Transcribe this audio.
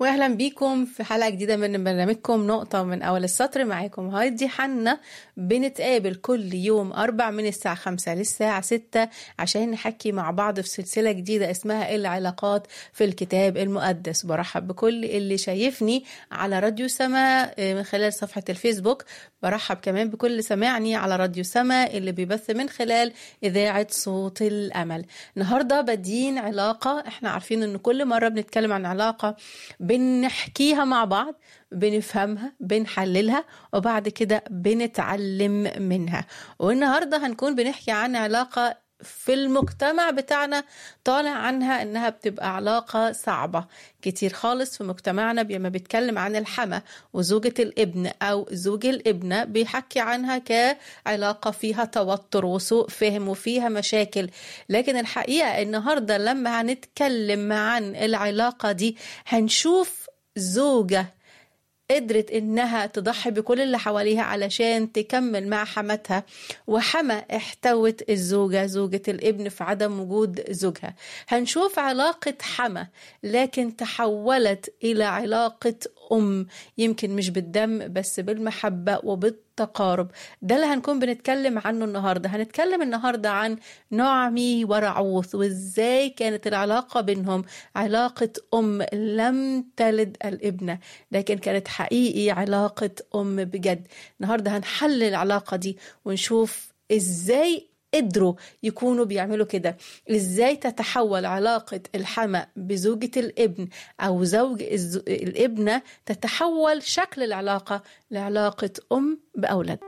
واهلا بيكم في حلقه جديده من برنامجكم نقطه من اول السطر معاكم هايدي حنا بنتقابل كل يوم اربع من الساعه خمسة للساعه ستة عشان نحكي مع بعض في سلسله جديده اسمها العلاقات في الكتاب المقدس برحب بكل اللي شايفني على راديو سما من خلال صفحه الفيسبوك برحب كمان بكل اللي سمعني على راديو سما اللي بيبث من خلال اذاعه صوت الامل النهارده بادين علاقه احنا عارفين ان كل مره بنتكلم عن علاقه بنحكيها مع بعض بنفهمها بنحللها وبعد كده بنتعلم منها والنهارده هنكون بنحكي عن علاقه في المجتمع بتاعنا طالع عنها انها بتبقى علاقة صعبة كتير خالص في مجتمعنا لما بيتكلم عن الحما وزوجة الابن او زوج الابنة بيحكي عنها كعلاقة فيها توتر وسوء فهم وفيها مشاكل لكن الحقيقة النهاردة لما هنتكلم عن العلاقة دي هنشوف زوجة قدرت انها تضحي بكل اللي حواليها علشان تكمل مع حماتها وحما احتوت الزوجة زوجة الابن في عدم وجود زوجها هنشوف علاقة حما لكن تحولت الى علاقة ام يمكن مش بالدم بس بالمحبة وبالتقارب ده اللي هنكون بنتكلم عنه النهاردة هنتكلم النهاردة عن نعمي ورعوث وازاي كانت العلاقة بينهم علاقة ام لم تلد الابنة لكن كانت حقيقي علاقة ام بجد النهاردة هنحلل العلاقة دي ونشوف ازاي قدروا يكونوا بيعملوا كده ازاي تتحول علاقة الحما بزوجة الابن او زوج الابنة تتحول شكل العلاقة لعلاقة ام باولاد